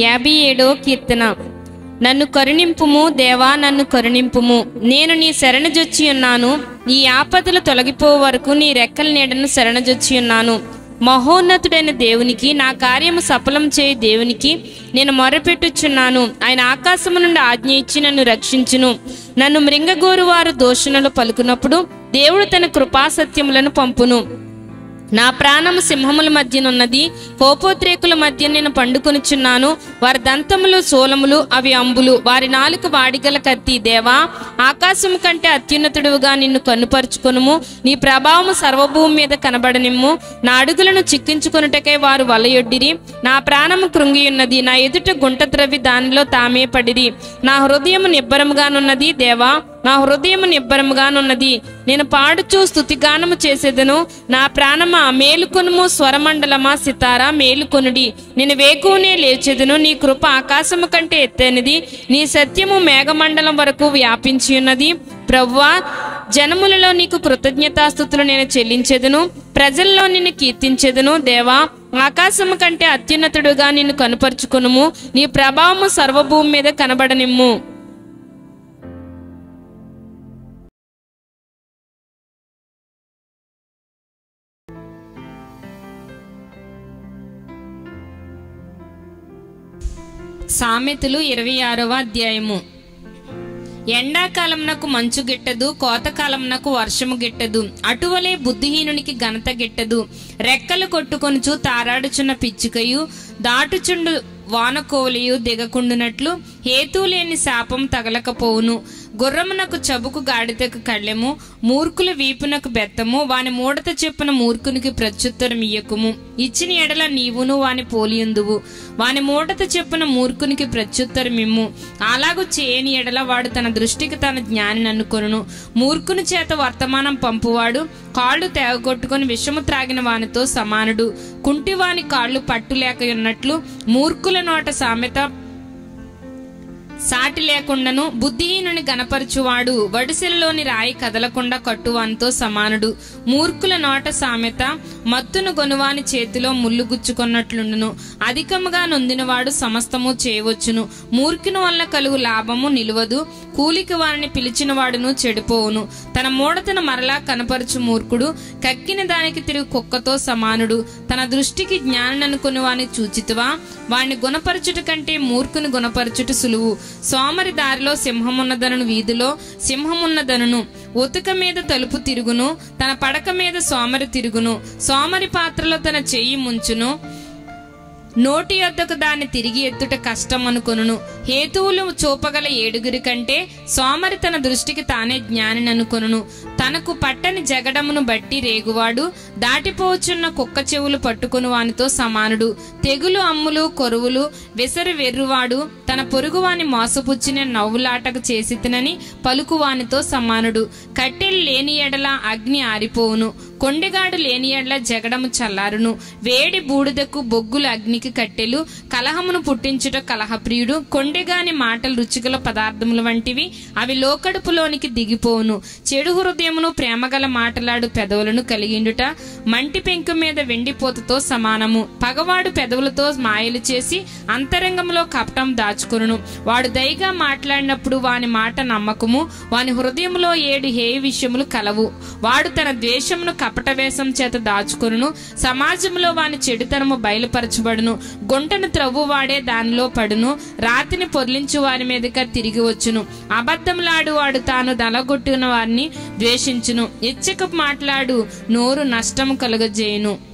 యాభై ఏడో కీర్తన నన్ను కరుణింపుము దేవా నన్ను కరుణింపుము నేను నీ శరణజొచ్చి ఉన్నాను ఈ ఆపదలు తొలగిపో వరకు నీ రెక్కల నీడను శరణజొచ్చి ఉన్నాను మహోన్నతుడైన దేవునికి నా కార్యము సఫలం చేయి దేవునికి నేను మొరపెట్టుచున్నాను ఆయన ఆకాశము నుండి ఆజ్ఞ ఇచ్చి నన్ను రక్షించును నన్ను మృంగగోరు వారు దోషణలు పలుకున్నప్పుడు దేవుడు తన కృపాసత్యములను పంపును నా ప్రాణము సింహముల మధ్యనున్నది కోపోద్రేకుల మధ్య నేను పండుకొనుచున్నాను వారి దంతములు సోలములు అవి అంబులు వారి నాలుక వాడిగల కత్తి దేవా ఆకాశము కంటే అత్యున్నతుడుగా నిన్ను కన్నుపరుచుకొనుము నీ ప్రభావము సర్వభూమి మీద కనబడనిమ్ము నా అడుగులను చిక్కించుకొనుటకై వారు వలయొడ్డిరి నా ప్రాణము కృంగియున్నది నా ఎదుట గుంట ద్రవి దానిలో తామే పడిరి నా హృదయము నిబ్బరముగానున్నది దేవా నా హృదయము నిబ్బరముగానున్నది నేను పాడుచూ స్తుతిగానము చేసేదను నా ప్రాణమా మేలుకొనుము స్వరమండలమా సితారా మేలుకొనుడి నేను వేకునే లేచెదను నీ కృప ఆకాశము కంటే ఎత్తైనది నీ సత్యము మేఘమండలం వరకు వ్యాపించి ఉన్నది ప్రవ్వా జనములలో నీకు కృతజ్ఞతాస్థుతులు నేను చెల్లించెదను ప్రజల్లో నిన్ను కీర్తించెదను దేవా ఆకాశము కంటే అత్యున్నతుడుగా నిన్ను కనుపరుచుకునుము నీ ప్రభావము సర్వభూమి మీద కనబడనిమ్ము సామెతలు ఇరవై ఆరవ అధ్యాయము ఎండాకాలంనకు మంచు గిట్టదు కోతకాలంనకు వర్షము గిట్టదు అటువలే బుద్ధిహీనునికి ఘనత గిట్టదు రెక్కలు కొట్టుకొనుచు తారాడుచున్న పిచ్చుకయు దాటుచుండు వానకోవలియు దిగకుండునట్లు హేతు లేని శాపం తగలకపోవును గుర్రమునకు చబుకు గాడిదకు కళ్ళెము మూర్ఖుల వీపునకు బెత్తము వాని మూడత చెప్పున మూర్ఖునికి ప్రత్యుత్తరం ఇయ్యకుము ఇచ్చిన ఎడల నీవును వాని పోలియుందువు వాని మూడత చెప్పున మూర్ఖునికి ప్రత్యుత్తరం ఇమ్ము అలాగు చేయని ఎడల వాడు తన దృష్టికి తన జ్ఞాని అనుకొనును మూర్ఖుని చేత వర్తమానం పంపువాడు కాళ్ళు తెగగొట్టుకుని విషము త్రాగిన వానితో సమానుడు కుంటివాని కాళ్ళు పట్టులేక ఉన్నట్లు మూర్ఖుల నోట సామెత సాటి లేకుండాను బుద్ధిహీనుని గనపరచువాడు వడిసెలలోని రాయి కదలకుండా కట్టువానితో సమానుడు మూర్ఖుల నోట సామెత మత్తును గొనువాని చేతిలో ముళ్ళు గుచ్చుకున్నట్లుండును అధికముగా నొందినవాడు సమస్తము చేయవచ్చును మూర్ఖుని వల్ల కలుగు లాభము నిలువదు కూలికి వారిని పిలిచిన వాడును చెడిపోవును తన మూడతను మరలా కనపరచు మూర్ఖుడు కక్కిన దానికి తిరిగి కుక్కతో సమానుడు తన దృష్టికి జ్ఞానం అనుకుని వాని చూచితువా వాణ్ణి గుణపరచుట కంటే మూర్ఖుని గుణపరచుట సులువు సోమరి దారిలో సింహమున్నదను వీధిలో సింహమున్నదను ఉతుక మీద తలుపు తిరుగును తన పడక మీద సోమరి తిరుగును సోమరి పాత్రలో తన చెయ్యి ముంచును నోటి యొద్దకు దాన్ని తిరిగి ఎత్తుట కష్టం అనుకొనును హేతువులు చూపగల ఏడుగురి కంటే సోమరి తన దృష్టికి తానే జ్ఞాని అనుకొనును తనకు పట్టని జగడమును బట్టి రేగువాడు దాటిపోవచ్చున్న కుక్క చెవులు పట్టుకుని వానితో సమానుడు తెగులు అమ్ములు కొరువులు విసరి వెర్రువాడు తన పొరుగువాని మోసపుచ్చిన నవ్వులాటకు చేసితనని పలుకువానితో సమానుడు కట్టెలు లేని ఎడల అగ్ని ఆరిపోవును కొండెగాడు లేని ఎడల జగడము చల్లారును వేడి బూడిదకు బొగ్గులు అగ్నికి కట్టెలు కలహమును పుట్టించుట కలహప్రియుడు కొండెగాని మాటలు రుచిగల పదార్థములు వంటివి అవి లోకడుపులోనికి దిగిపోవును చెడు హృదయమును ప్రేమగల మాటలాడు పెదవులను కలిగిండుట మంటి పెంకు మీద వెండిపోతతో సమానము పగవాడు పెదవులతో మాయలు చేసి అంతరంగంలో కపటం దాచుకొనును వాడు దయగా మాట్లాడినప్పుడు వాని మాట నమ్మకము వాని హృదయంలో ఏడు హేయ విషయములు కలవు వాడు తన ద్వేషమును కపట వేషం చేత దాచుకొనును సమాజంలో వాని చెడుతనము బయలుపరచబడును గుంటను త్రవ్వువాడే దానిలో పడును రాతిని పొర్లించు వారి మీదక తిరిగి వచ్చును అబద్ధములాడు వాడు తాను దలగొట్టిన వారిని ద్వేషించును ఇచ్చక మాట్లాడు నోరు నష్టము కలుగజేయును